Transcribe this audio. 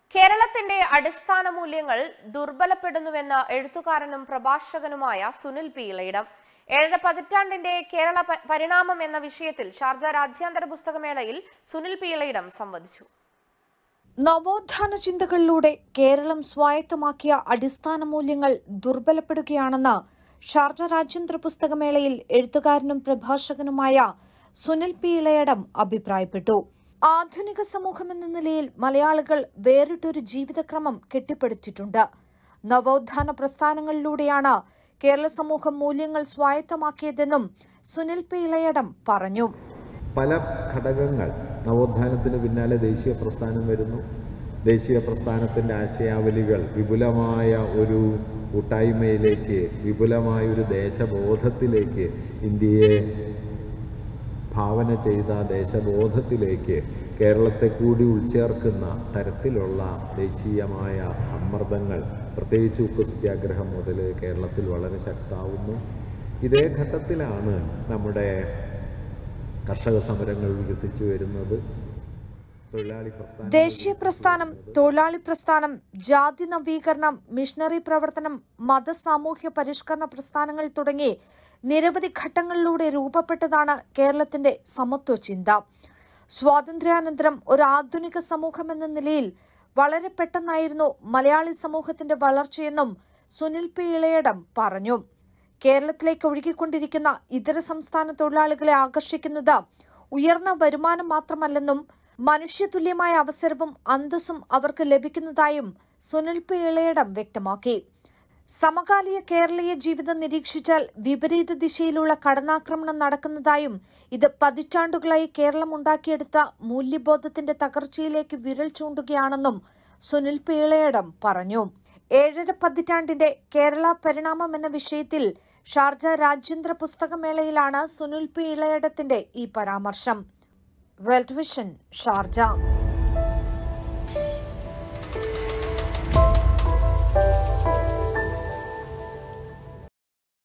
കേരളത്തിന്റെ അടിസ്ഥാന മൂല്യങ്ങൾ ദുർബലപ്പെടുന്നുവെന്ന് എഴുത്തുകാരനും പ്രഭാഷകനുമായ സുനിൽ പി ഇളയിടം ഏഴര പതിറ്റാണ്ടിന്റെ കേരള പ- പരിണാമം എന്ന വിഷയത്തിൽ ഷാർജ രാജ്യാന്തര പുസ്തകമേളയിൽ സുനിൽ പി ഇളയിടം സംവദിച്ചു നവോത്ഥാന ചിന്തകളിലൂടെ കേരളം സ്വായത്തമാക്കിയ അടിസ്ഥാന മൂല്യങ്ങൾ ദുർബലപ്പെടുകയാണെന്ന് ഷാർജ രാജ്യാന്തര പുസ്തകമേളയിൽ എഴുത്തുകാരനും പ്രഭാഷകനുമായ സുനിൽ പി ഇളയടം അഭിപ്രായപ്പെട്ടു ആധുനിക സമൂഹമെന്ന നിലയിൽ മലയാളികൾ വേറിട്ടൊരു ജീവിതക്രമം കെട്ടിപ്പടുത്തിട്ടുണ്ട് നവോത്ഥാന പ്രസ്ഥാനങ്ങളിലൂടെയാണ് കേരള സമൂഹം മൂല്യങ്ങൾ സ്വായത്തമാക്കിയതെന്നും സുനിൽ പി ഇളയടം പറഞ്ഞു പല ഘടകങ്ങൾ നവോത്ഥാനത്തിന് പിന്നാലെ ദേശീയ പ്രസ്ഥാനം വരുന്നു ദേശീയ പ്രസ്ഥാനത്തിൻ്റെ ആശയാവലികൾ വിപുലമായ ഒരു കൂട്ടായ്മയിലേക്ക് വിപുലമായ ഒരു ദേശബോധത്തിലേക്ക് ഇന്ത്യയെ ഭാവന ചെയ്ത ദേശബോധത്തിലേക്ക് കേരളത്തെ കൂടി ഉൾച്ചേർക്കുന്ന തരത്തിലുള്ള ദേശീയമായ സമ്മർദ്ദങ്ങൾ പ്രത്യേകിച്ച് ഉപ്പ് സത്യാഗ്രഹം മുതൽ കേരളത്തിൽ വളരെ ശക്തമാവുന്നു ഇതേ ഘട്ടത്തിലാണ് നമ്മുടെ കർഷക സമരങ്ങൾ വികസിച്ചു വരുന്നത് തൊഴിലാളി പ്രസ്ഥാനം ദേശീയ പ്രസ്ഥാനം തൊഴിലാളി പ്രസ്ഥാനം ജാതി നവീകരണം മിഷണറി പ്രവർത്തനം മത സാമൂഹ്യ പരിഷ്കരണ പ്രസ്ഥാനങ്ങൾ തുടങ്ങി നിരവധി ഘട്ടങ്ങളിലൂടെ രൂപപ്പെട്ടതാണ് കേരളത്തിന്റെ സമത്വ ചിന്ത സ്വാതന്ത്ര്യാനന്തരം ഒരു ആധുനിക സമൂഹമെന്ന നിലയിൽ വളരെ പെട്ടെന്നായിരുന്നു മലയാളി സമൂഹത്തിന്റെ വളർച്ചയെന്നും സുനിൽ പി ഇളയടം പറഞ്ഞു കേരളത്തിലേക്ക് ഒഴുകിക്കൊണ്ടിരിക്കുന്ന ഇതര സംസ്ഥാന തൊഴിലാളികളെ ആകർഷിക്കുന്നത് ഉയർന്ന വരുമാനം മാത്രമല്ലെന്നും മനുഷ്യതുല്യമായ അവസരവും അന്തസ്സും അവർക്ക് ലഭിക്കുന്നതായും സുനിൽ പി ഇളയടം വ്യക്തമാക്കി സമകാലിക കേരളീയ ജീവിതം നിരീക്ഷിച്ചാൽ വിപരീത ദിശയിലുള്ള കടന്നാക്രമണം നടക്കുന്നതായും ഇത് പതിറ്റാണ്ടുകളായി കേരളം ഉണ്ടാക്കിയെടുത്ത മൂല്യബോധത്തിന്റെ തകർച്ചയിലേക്ക് വിരൽ ചൂണ്ടുകയാണെന്നും സുനിൽ പി ഇളയടം പറഞ്ഞു ഏഴര പതിറ്റാണ്ടിന്റെ കേരള പരിണാമം എന്ന വിഷയത്തിൽ ഷാർജ രാജ്യാന്തര പുസ്തകമേളയിലാണ് സുനിൽ പി ഇളയടത്തിന്റെ ഈ പരാമർശം വേൾഡ് വിഷൻ ഷാർജ